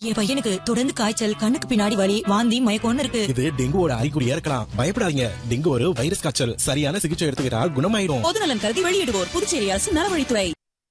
என் பையனுக்கு தொடர்ந்து காய்ச்சல் கண்ணுக்கு பின்னாடி வலி வாந்தி மயக்கம்னு இருக்கு இது டெங்குவோட அறிகுறியா இருக்கலாம் பயப்படாதீங்க டெங்கு ஒரு வைரஸ் காய்ச்சல் சரியான சிகிச்சை எடுத்துக்கிட்டா குணமாயிடும் பொதுநலன் கருதி வெளியிடுவோர் புதுச்சேரி அரசு நலவழித்துறை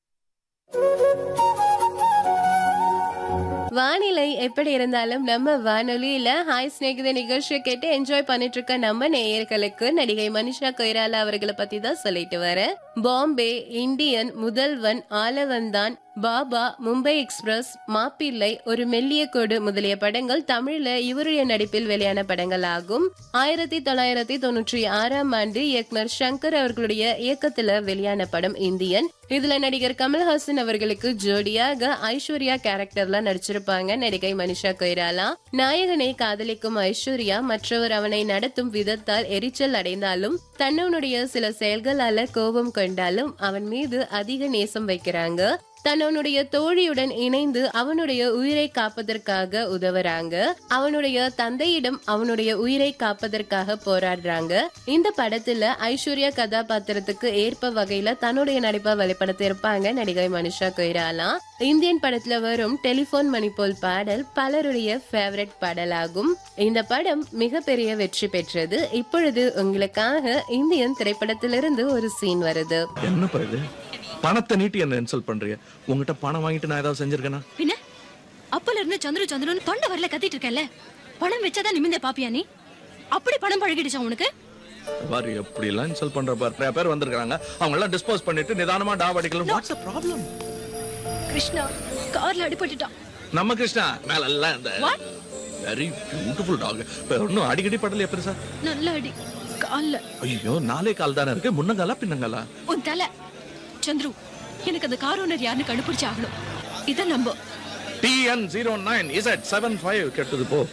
வானிலை எப்படி இருந்தாலும் நம்ம வானொலியில ஹாய் ஸ்நேகித நிகழ்ச்சியை கேட்டு என்ஜாய் பண்ணிட்டு இருக்க நம்ம நேயர்களுக்கு நடிகை மனிஷா கொய்ராலா அவர்களை பத்தி தான் சொல்லிட்டு வரேன் பாம்பே இந்தியன் முதல்வன் ஆலவந்தான் பாபா மும்பை எக்ஸ்பிரஸ் மாப்பிள்ளை ஒரு மெல்லிய கோடு முதலிய படங்கள் தமிழ்ல இவருடைய நடிப்பில் வெளியான படங்கள் ஆகும் ஆயிரத்தி தொள்ளாயிரத்தி தொண்ணூற்றி ஆறாம் ஆண்டு இயக்குனர் சங்கர் அவர்களுடைய இயக்கத்துல வெளியான படம் இந்தியன் இதுல நடிகர் கமல்ஹாசன் அவர்களுக்கு ஜோடியாக ஐஸ்வர்யா கேரக்டர்ல நடிச்சிருப்பாங்க நடிகை மனிஷா கொய்ராலா நாயகனை காதலிக்கும் ஐஸ்வர்யா மற்றவர் அவனை நடத்தும் விதத்தால் எரிச்சல் அடைந்தாலும் தன்னவனுடைய சில செயல்களால கோபம் கொண்டாலும் அவன் மீது அதிக நேசம் வைக்கிறாங்க தன்னவனுடைய தோழியுடன் இணைந்து அவனுடைய உயிரை காப்பதற்காக உதவுறாங்க அவனுடைய தந்தையிடம் அவனுடைய உயிரை காப்பதற்காக போராடுறாங்க இந்த படத்துல ஐஸ்வர்யா கதாபாத்திரத்துக்கு ஏற்ப வகையில தன்னுடைய நடிப்பை வெளிப்படுத்தியிருப்பாங்க நடிகை மனிஷா கொய்ராலா இந்தியன் படத்துல வரும் டெலிபோன் மணி போல் பாடல் பலருடைய ஃபேவரட் பாடலாகும் இந்த படம் மிகப்பெரிய வெற்றி பெற்றது இப்பொழுது உங்களுக்காக இந்தியன் திரைப்படத்திலிருந்து ஒரு சீன் வருது என்னப்பா இது பணத்தை நீட்டி என்ன இன்சல்ட் பண்றீங்க உங்ககிட்ட பணம் வாங்கிட்டு நான் ஏதாவது செஞ்சிருக்கேனா பின்ன அப்பல இருந்து சந்துரு சந்துருன்னு தொண்டை வரல கத்திட்டு இருக்கல பணம் வச்சாதான் நிமிந்த பாப்பியா நீ அப்படி பணம் பழகிடுச்சா உனக்கு பாரு எப்படி எல்லாம் இன்சல்ட் பண்ற பாரு நிறைய பேர் வந்திருக்காங்க அவங்க எல்லாம் டிஸ்போஸ் பண்ணிட்டு நிதானமா டாப் அடிக்கலாம் வாட்ஸ் ப்ராப்ளம் கிருஷ்ணா கார்ல அடிபட்டுட்டான் நம்ம கிருஷ்ணா மேல எல்லாம் இந்த What? வெரி பியூட்டிஃபுல் டாக் ஒன்னும் அடிக்கடி படல எப்படி சார் நல்ல அடி கால்ல ஐயோ நாலே கால் தானே இருக்கு முன்னங்காலா பின்னங்காலா உன் தலை சந்துரு எனக்கு அந்த கார் ஓனர் யாருன்னு கண்டுபிடிச்சு ஆகணும் இத நம்ப TN zero nine Z seven five கெட்டது போ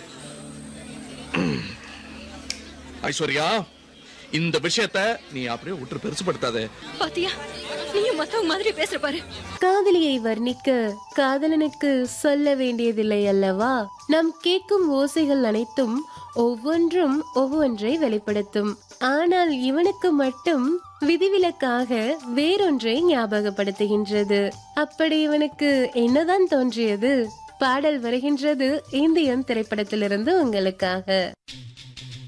ஐஸ்வர்யா இந்த விஷயத்த நீ அப்படியே விட்டு பெருசுப்படுத்தாதே பாத்தியா நீயும் மத்தவங்க மாதிரி பேசுற பாரு காதலியை வர்ணிக்க காதலனுக்கு சொல்ல வேண்டியதில்லை அல்லவா நாம் கேட்கும் ஓசைகள் அனைத்தும் ஒவ்வொன்றும் ஒவ்வொன்றை வெளிப்படுத்தும் ஆனால் இவனுக்கு மட்டும் விதிவிலக்காக வேறொன்றை ஞாபகப்படுத்துகின்றது அப்படி இவனுக்கு என்னதான் தோன்றியது பாடல் வருகின்றது இந்தியன் திரைப்படத்திலிருந்து உங்களுக்காக